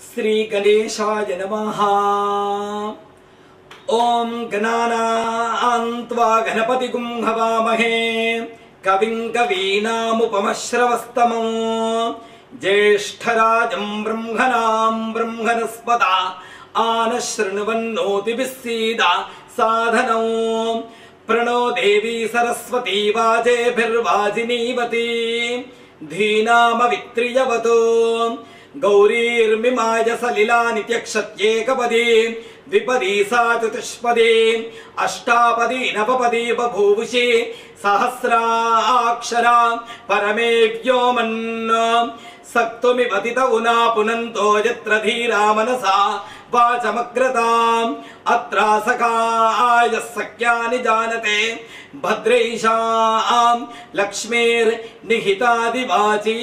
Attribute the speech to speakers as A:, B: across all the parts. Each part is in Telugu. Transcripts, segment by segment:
A: శ్రీ గణేశాయ నమ ఓం గణానాన్వా గణపతి హవామహే కవిం కవీనాముపమశ్రవస్తమం జ్యేష్ఠరాజం బ్రహ్మణాం బ్రహ్మణస్పద ఆనశృణువన్నోతిభిः సీద సాధనం ప్రణో దేవీ సరస్వతీ వాజేభిర్వాజినీవతి ధీనామవిత్రియవతు గౌరీర్మిమాయ సలిలాని త్యక్షత్యేకపదే ద్విపదీ సా చతుష్పదే అష్టాపదీ నవపదీ బభూవుషి సహస్రాక్షరా పరమే వ్యోమన్ సక్తుమివతిత ఉనా పునంతో యత్ర ధీరా మనసా వాచమగ్రతాం అత్రాసకాయ సఖ్యాని జానతే భద్రైషాం లక్ష్మీర్ నిహితాదివాచీ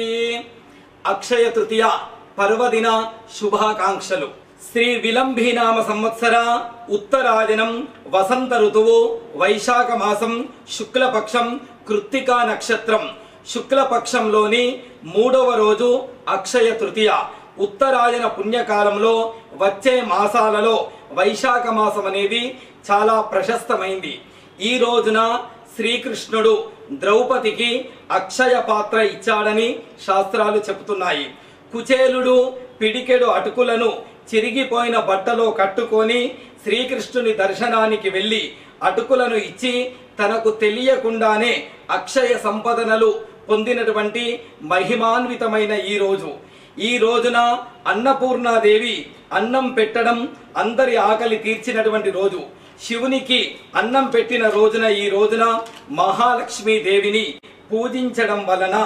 A: అక్షయ తృతీయ పర్వదిన శుభాకాంక్షలు శ్రీ విలంబీనామ సంవత్సర ఉత్తరాయణం వసంత ఋతువు వైశాఖ మాసం శుక్లపక్షం కృత్తికా నక్షత్రం శుక్లపక్షంలోని మూడవ రోజు అక్షయ తృతీయ ఉత్తరాయణ పుణ్యకాలంలో వచ్చే మాసాలలో వైశాఖ మాసం అనేది చాలా ప్రశస్తమైంది ఈ రోజున శ్రీకృష్ణుడు ద్రౌపదికి అక్షయ పాత్ర ఇచ్చాడని శాస్త్రాలు చెబుతున్నాయి కుచేలుడు పిడికెడు అటుకులను చిరిగిపోయిన బట్టలో కట్టుకొని శ్రీకృష్ణుని దర్శనానికి వెళ్ళి అటుకులను ఇచ్చి తనకు తెలియకుండానే అక్షయ సంపదనలు పొందినటువంటి మహిమాన్వితమైన ఈ రోజు ఈ రోజున అన్నపూర్ణాదేవి అన్నం పెట్టడం అందరి ఆకలి తీర్చినటువంటి రోజు శివునికి అన్నం పెట్టిన రోజున ఈ రోజున మహాలక్ష్మీ దేవిని పూజించడం వలన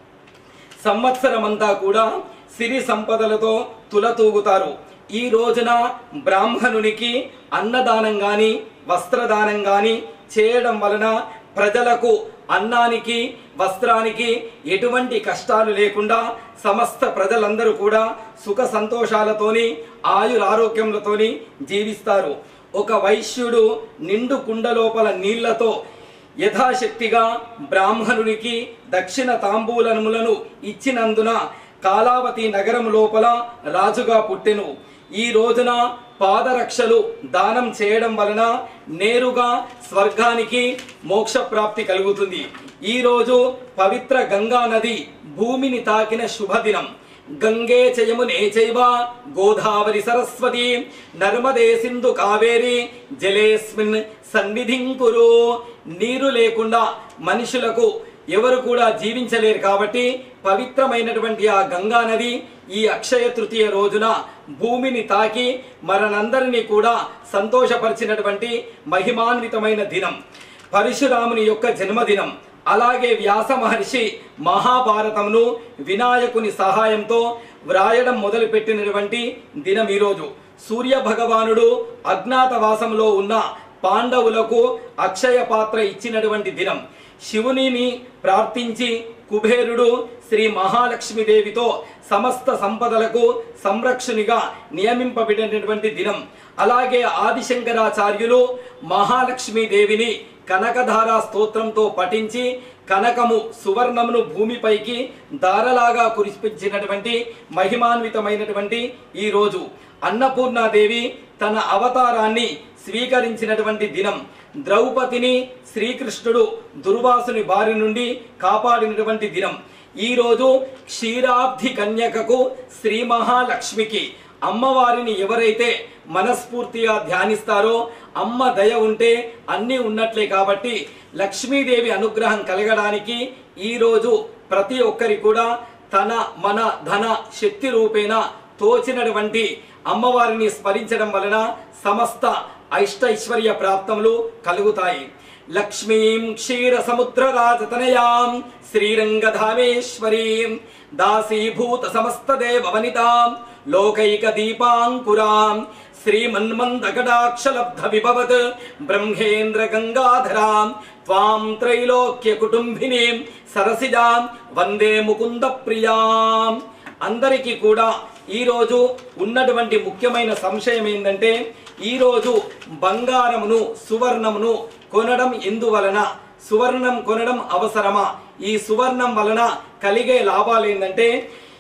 A: సంవత్సరమంతా కూడా సిరి సంపదలతో తులతూగుతారు ఈ రోజున బ్రాహ్మణునికి అన్నదానం గాని వస్త్రదానం గాని చేయడం వలన ప్రజలకు అన్నానికి వస్త్రానికి ఎటువంటి కష్టాలు లేకుండా సమస్త ప్రజలందరూ కూడా సుఖ సంతోషాలతోని ఆయురారోగ్యములతోని జీవిస్తారు ఒక వైశ్యుడు నిండు కుండ లోపల నీళ్లతో యథాశక్తిగా బ్రాహ్మణునికి దక్షిణ తాంబూలములను ఇచ్చినందున కాలావతి నగరం లోపల రాజుగా పుట్టెను ఈ రోజున పాదరక్షలు దానం చేయడం వలన నేరుగా స్వర్గానికి మోక్ష ప్రాప్తి కలుగుతుంది ఈ రోజు పవిత్ర గంగా నది భూమిని తాకిన శుభదినం గంగే చయమునే చైవ గోదావరి సరస్వతి నర్మదే సింధు కావేరి జలేస్మిన్ సన్నిధిం కురు నీరు లేకుండా మనుషులకు ఎవరు కూడా జీవించలేరు కాబట్టి పవిత్రమైనటువంటి ఆ గంగా నది ఈ అక్షయ తృతీయ రోజున భూమిని తాకి మనందరినీ కూడా సంతోషపరిచినటువంటి మహిమాన్వితమైన దినం పరశురాముని యొక్క జన్మదినం అలాగే వ్యాస మహర్షి మహాభారతమును వినాయకుని సహాయంతో వ్రాయడం మొదలుపెట్టినటువంటి దినం ఈరోజు సూర్య భగవానుడు అజ్ఞాతవాసంలో ఉన్న పాండవులకు అక్షయ పాత్ర ఇచ్చినటువంటి దినం శివునిని ప్రార్థించి కుబేరుడు శ్రీ మహాలక్ష్మీదేవితో సమస్త సంపదలకు సంరక్షణిగా నియమింపబడినటువంటి దినం అలాగే ఆదిశంకరాచార్యులు మహాలక్ష్మీదేవిని కనకధార స్తోత్రంతో పఠించి కనకము సువర్ణమును భూమిపైకి దారలాగా కురిపించినటువంటి మహిమాన్వితమైనటువంటి ఈ రోజు అన్నపూర్ణాదేవి తన అవతారాన్ని స్వీకరించినటువంటి దినం ద్రౌపదిని శ్రీకృష్ణుడు దుర్వాసుని బారి నుండి కాపాడినటువంటి దినం ఈ రోజు క్షీరాబ్ధి కన్యకకు శ్రీ మహాలక్ష్మికి అమ్మవారిని ఎవరైతే మనస్ఫూర్తిగా ధ్యానిస్తారో అమ్మ దయ ఉంటే అన్నీ ఉన్నట్లే కాబట్టి లక్ష్మీదేవి అనుగ్రహం కలగడానికి ఈ రోజు ప్రతి ఒక్కరి కూడా తన మన ధన శక్తి రూపేణ తోచినటువంటి అమ్మవారిని స్మరించడం వలన సమస్త ఐష్టైశ్వర్య ప్రాప్తములు కలుగుతాయి లక్ష్మీం క్షీర సముద్ర రాజతనయాం శ్రీరంగధామేశ్వరీం దాసీభూత సమస్త దేవవనితాం లోకైక దీపాంకురాం శ్రీమన్మందకటాక్షలబ్ధ విభవత్ బ్రహ్మేంద్ర గంగాధరాం త్వాం త్రైలోక్య కుటుంబినీం సరసిజాం వందే ముకుంద ప్రియాం అందరికీ కూడా ఈ రోజు ఉన్నటువంటి ముఖ్యమైన సంశయం ఏంటంటే ఈ రోజు బంగారమును సువర్ణమును కొనడం ఎందువలన సువర్ణం కొనడం అవసరమా ఈ సువర్ణం వలన కలిగే లాభాలు ఏంటంటే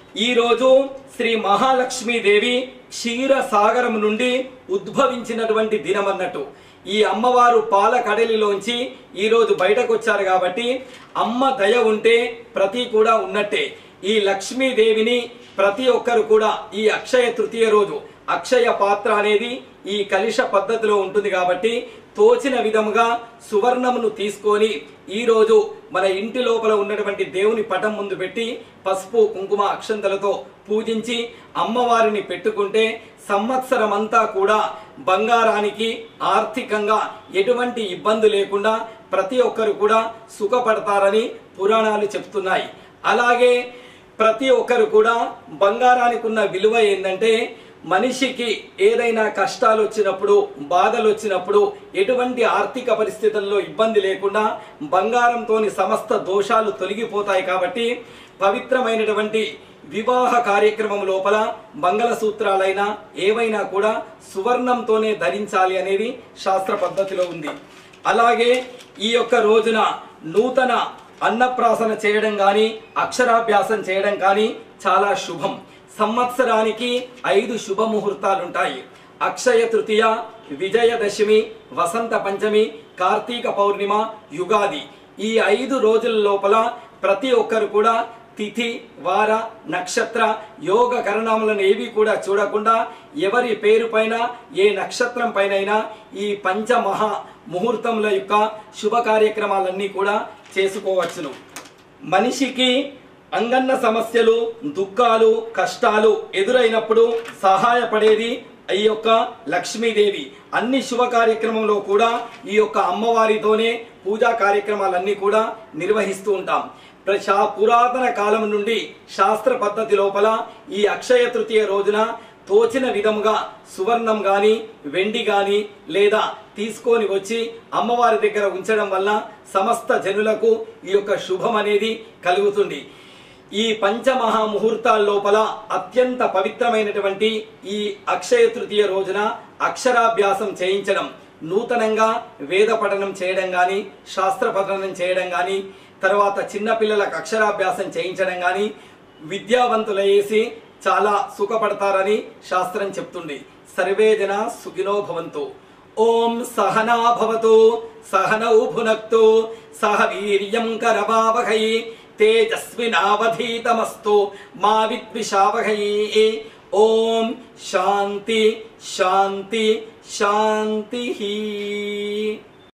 A: ఈ రోజు శ్రీ మహాలక్ష్మీదేవి క్షీర సాగరం నుండి ఉద్భవించినటువంటి దినం అన్నట్టు ఈ అమ్మవారు పాల కడలిలోంచి ఈ రోజు బయటకు వచ్చారు కాబట్టి అమ్మ దయ ఉంటే ప్రతి కూడా ఉన్నట్టే ఈ లక్ష్మీదేవిని ప్రతి ఒక్కరు కూడా ఈ అక్షయ తృతీయ రోజు అక్షయ పాత్ర అనేది ఈ కలిష పద్ధతిలో ఉంటుంది కాబట్టి తోచిన విధముగా సువర్ణమును తీసుకొని ఈ రోజు మన ఇంటి లోపల ఉన్నటువంటి దేవుని పటం ముందు పెట్టి పసుపు కుంకుమ అక్షంతలతో పూజించి అమ్మవారిని పెట్టుకుంటే సంవత్సరం అంతా కూడా బంగారానికి ఆర్థికంగా ఎటువంటి ఇబ్బంది లేకుండా ప్రతి ఒక్కరు కూడా సుఖపడతారని పురాణాలు చెప్తున్నాయి అలాగే ప్రతి ఒక్కరు కూడా బంగారానికి ఉన్న విలువ ఏంటంటే మనిషికి ఏదైనా కష్టాలు వచ్చినప్పుడు బాధలు వచ్చినప్పుడు ఎటువంటి ఆర్థిక పరిస్థితుల్లో ఇబ్బంది లేకుండా బంగారంతోని సమస్త దోషాలు తొలగిపోతాయి కాబట్టి పవిత్రమైనటువంటి వివాహ కార్యక్రమం లోపల మంగళసూత్రాలైనా ఏవైనా కూడా సువర్ణంతోనే ధరించాలి అనేది శాస్త్ర పద్ధతిలో ఉంది అలాగే ఈ యొక్క రోజున నూతన అన్నప్రాసన చేయడం కానీ అక్షరాభ్యాసం చేయడం కానీ చాలా శుభం సంవత్సరానికి ఐదు శుభ ముహూర్తాలు ఉంటాయి అక్షయ తృతీయ విజయదశమి వసంత పంచమి కార్తీక పౌర్ణిమ యుగాది ఈ ఐదు రోజుల లోపల ప్రతి ఒక్కరు కూడా తిథి వార నక్షత్ర యోగ కరణములను ఏవి కూడా చూడకుండా ఎవరి పేరు పైన ఏ నక్షత్రం పైనైనా ఈ పంచమహా ముహూర్తముల యొక్క శుభ కార్యక్రమాలన్నీ కూడా చేసుకోవచ్చును మనిషికి అంగన్న సమస్యలు దుఃఖాలు కష్టాలు ఎదురైనప్పుడు సహాయపడేది ఈ యొక్క లక్ష్మీదేవి అన్ని శుభ కార్యక్రమంలో కూడా ఈ యొక్క అమ్మవారితోనే పూజా కార్యక్రమాలన్నీ కూడా నిర్వహిస్తూ ఉంటాం ప్రశా పురాతన కాలం నుండి శాస్త్ర పద్ధతి లోపల ఈ అక్షయ తృతీయ రోజున తోచిన విధముగా సువర్ణం గాని వెండి గాని లేదా తీసుకొని వచ్చి అమ్మవారి దగ్గర ఉంచడం వల్ల సమస్త జనులకు ఈ యొక్క శుభం అనేది కలుగుతుంది ఈ పంచమహా ముహూర్తాల లోపల అత్యంత పవిత్రమైనటువంటి ఈ అక్షయ తృతీయ రోజున అక్షరాభ్యాసం చేయించడం నూతనంగా వేద పఠనం చేయడం కానీ శాస్త్ర పఠనం చేయడం కానీ తర్వాత చిన్నపిల్లలకు అక్షరాభ్యాసం చేయించడం కానీ విద్యావంతులయ్యేసి చాలా సుఖపడతారని శాస్త్రం చెప్తుంది సర్వే జన సుఖినో భవంతు ఓం సహనా భవతు సహనౌ భునక్తు సహ వీర్యం కరవావహై తేజస్వినావధీతమస్తు మా విద్విషావహై ఓం శాంతి శాంతి శాంతి